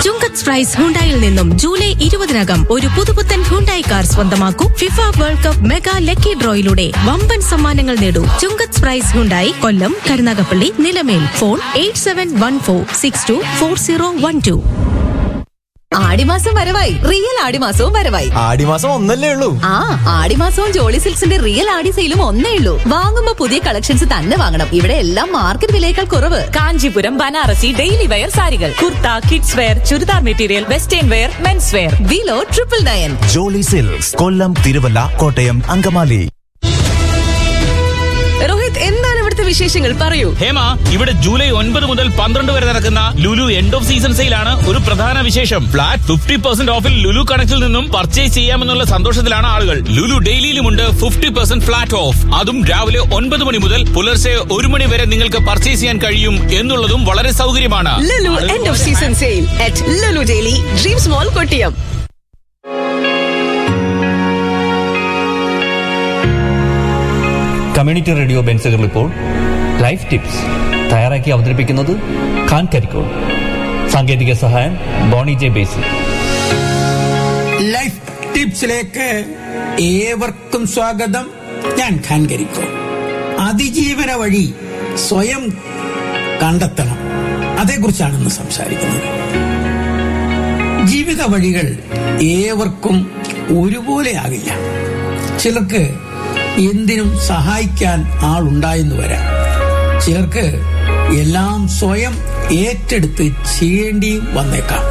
ചുങ്കത്ത് price ഹുണ്ടായിൽ നിന്നും July ഇരുപതിനകം ഒരു പുതുപുത്തൻ ഹുണ്ടായി കാർ സ്വന്തമാക്കൂ FIFA world cup mega lucky ഡ്രോയിലൂടെ വമ്പൻ സമ്മാനങ്ങൾ നേടൂ Chungath prize Hyundai Kollam Karunagappally Nilamel phone eight seven one four six two four zero one two ആടിമാസം വരവായി റിയൽ ആടിമാസവും വരവായി ആടിമാസം ഒന്നല്ലേ ഉള്ളൂ ആ ആടിമാസവും ജോളി സിൽക്സിന്റെ റിയൽ ആടി സെയിലും ഒന്നേ ഉള്ളൂ വാങ്ങുമ്പോ പുതിയ കളക്ഷൻസ് തന്നെ വാങ്ങണം ഇവിടെ എല്ലാം മാർക്കറ്റ് വിലയേക്കാൾ കുറവ് കാഞ്ചീപുരം ബനാറസി ഡെയിലി വെയർ സാരികൾ kurta kids wear churidar material western wear men's wear below triple nine Jolly silks Kollam Thiruvalla Kottayam Angamaly Rohit എന്താണ് ഇവിടുത്തെ വിശേഷങ്ങൾ പറയൂ ഹേമ ഇവിടെ ജൂലൈ ഒൻപത് മുതൽ പന്ത്രണ്ട് വരെ നടക്കുന്ന ലുലു എൻഡ് ഓഫ് സീസൺ സെയിലാണ് ഒരു പ്രധാന വിശേഷം ഫ്ലാറ്റ് ഫിഫ്റ്റി പെർസെന്റ് ഓഫിൽ ലുലു കണക്റ്റിൽ നിന്നും പർച്ചേസ് ചെയ്യാമെന്നുള്ള സന്തോഷത്തിലാണ് ആളുകൾ ലുലു ഡെയിലിയിലുമുണ്ട് ഫിഫ്റ്റി പെർസെന്റ് ഫ്ലാറ്റ് ഓഫ് അതും രാവിലെ ഒൻപത് മണി മുതൽ പുലർച്ചെ ഒരു മണി വരെ നിങ്ങൾക്ക് പർച്ചേസ് ചെയ്യാൻ കഴിയും എന്നുള്ളതും വളരെ സൗകര്യമാണ് Lulu end of season sale at Lulu daily dreams mall Kottiyam community radio ബെൻസുകൾ ഇപ്പോൾ ലൈഫ് ടിപ്സ് തയ്യാറാക്കി അവതരിപ്പിക്കുന്നത് ഖാൻ കരിക്കോൾ സാങ്കേതിക സഹായം ബോണി ജെ ബേസി ലൈഫ് ടിപ്സിലേക്ക് ഏവർക്കും സ്വാഗതം ഞാൻ ഖാൻ കരിക്കോ അതിജീവന വഴി സ്വയം കണ്ടെത്തണം അതേക്കുറിച്ചാണ് ഇന്ന് സംസാരിക്കുന്നത് ജീവിത വഴികൾ ഏവർക്കും ഒരുപോലെ ആകില്ല ചിലർക്ക് എന്തിനും സഹായിക്കാൻ ആളുണ്ടായെന്ന് വരാം ചിലർക്ക് എല്ലാം സ്വയം ഏറ്റെടുത്ത് ചെയ്യേണ്ടിയും വന്നേക്കാം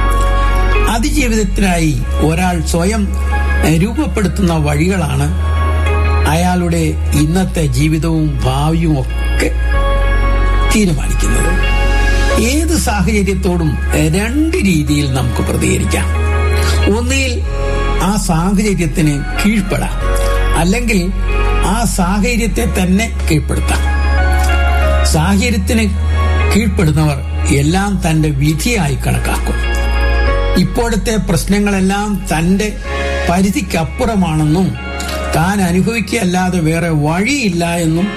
അതിജീവിതത്തിനായി ഒരാൾ സ്വയം രൂപപ്പെടുത്തുന്ന വഴികളാണ് അയാളുടെ ഇന്നത്തെ ജീവിതവും ഭാവിയും ഒക്കെ തീരുമാനിക്കുന്നത് ഏത് സാഹചര്യത്തോടും രണ്ട് രീതിയിൽ നമുക്ക് പ്രതികരിക്കാം ഒന്നിൽ ആ സാഹചര്യത്തിന് കീഴ്പ്പെടാം അല്ലെങ്കിൽ ആ സാഹചര്യത്തെ തന്നെ കീഴ്പ്പെടുത്താം സാഹചര്യത്തിന് കീഴ്പ്പെടുന്നവർ എല്ലാം തന്റെ വിധിയായി കണക്കാക്കും ഇപ്പോഴത്തെ പ്രശ്നങ്ങളെല്ലാം തന്റെ പരിധിക്കപ്പുറമാണെന്നും താൻ അനുഭവിക്കുകയല്ലാതെ വേറെ വഴിയില്ല എന്നും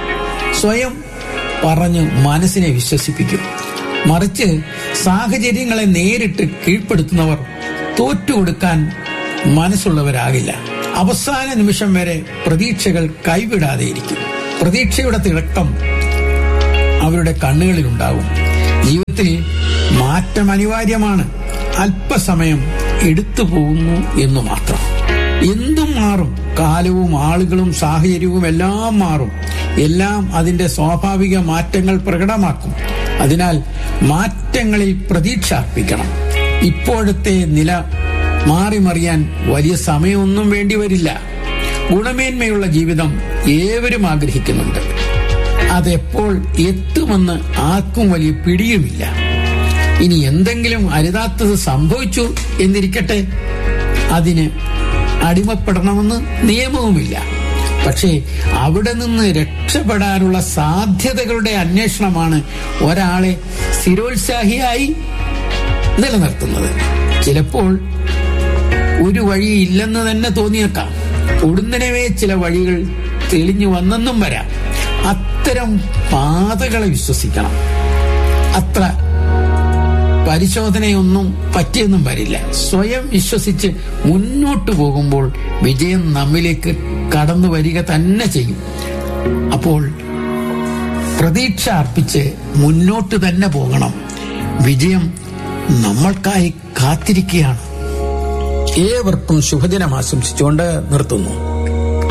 സ്വയം പറഞ്ഞ് മനസ്സിനെ വിശ്വസിപ്പിക്കും മറിച്ച് സാഹചര്യങ്ങളെ നേരിട്ട് കീഴ്പ്പെടുത്തുന്നവർ തോറ്റുകൊടുക്കാൻ മനസ്സുള്ളവരാകില്ല അവസാന നിമിഷം വരെ പ്രതീക്ഷകൾ കൈവിടാതെ ഇരിക്കും പ്രതീക്ഷയുടെ തിളക്കം അവരുടെ കണ്ണുകളിലുണ്ടാകും ജീവിതത്തിൽ മാറ്റം അനിവാര്യമാണ് അല്പസമയം എടുത്തു പോകുന്നു എന്ന് മാത്രം എന്തും മാറും കാലവും ആളുകളും സാഹചര്യവും എല്ലാം മാറും എല്ലാം അതിന്റെ സ്വാഭാവിക മാറ്റങ്ങൾ പ്രകടമാക്കും അതിനാൽ മാറ്റങ്ങളിൽ പ്രതീക്ഷ അർപ്പിക്കണം ഇപ്പോഴത്തെ നില മാറിമറിയാൻ വലിയ സമയമൊന്നും വേണ്ടി വരില്ല ഗുണമേന്മയുള്ള ജീവിതം ഏവരും ആഗ്രഹിക്കുന്നുണ്ട് അതെപ്പോൾ എത്തുമെന്ന് ആർക്കും വലിയ പിടിയുമില്ല ഇനി എന്തെങ്കിലും അരുതാത്തത് സംഭവിച്ചു എന്നിരിക്കട്ടെ അതിന് അടിമപ്പെടണമെന്ന് നിയമവുമില്ല പക്ഷേ അവിടെ നിന്ന് രക്ഷപ്പെടാനുള്ള സാധ്യതകളുടെ അന്വേഷണമാണ് ഒരാളെ സ്ഥിരോത്സാഹിയായി നിലനിർത്തുന്നത് ചിലപ്പോൾ ഒരു വഴി ഇല്ലെന്ന് തന്നെ തോന്നിയേക്കാം ഉടനവേ ചില വഴികൾ തെളിഞ്ഞു വന്നെന്നും വരാം അത്തരം പാതകളെ വിശ്വസിക്കണം അത്ര പരിശോധനയൊന്നും പറ്റിയെന്നും വരില്ല സ്വയം വിശ്വസിച്ച് മുന്നോട്ടു പോകുമ്പോൾ വിജയം നമ്മിലേക്ക് കടന്നു വരിക തന്നെ ചെയ്യും അപ്പോൾ പ്രതീക്ഷ അർപ്പിച്ച് മുന്നോട്ട് തന്നെ പോകണം വിജയം നമ്മൾക്കായി കാത്തിരിക്കുകയാണ് ഏവർക്കും ശുഭദിനം ആശംസിച്ചുകൊണ്ട് നിർത്തുന്നു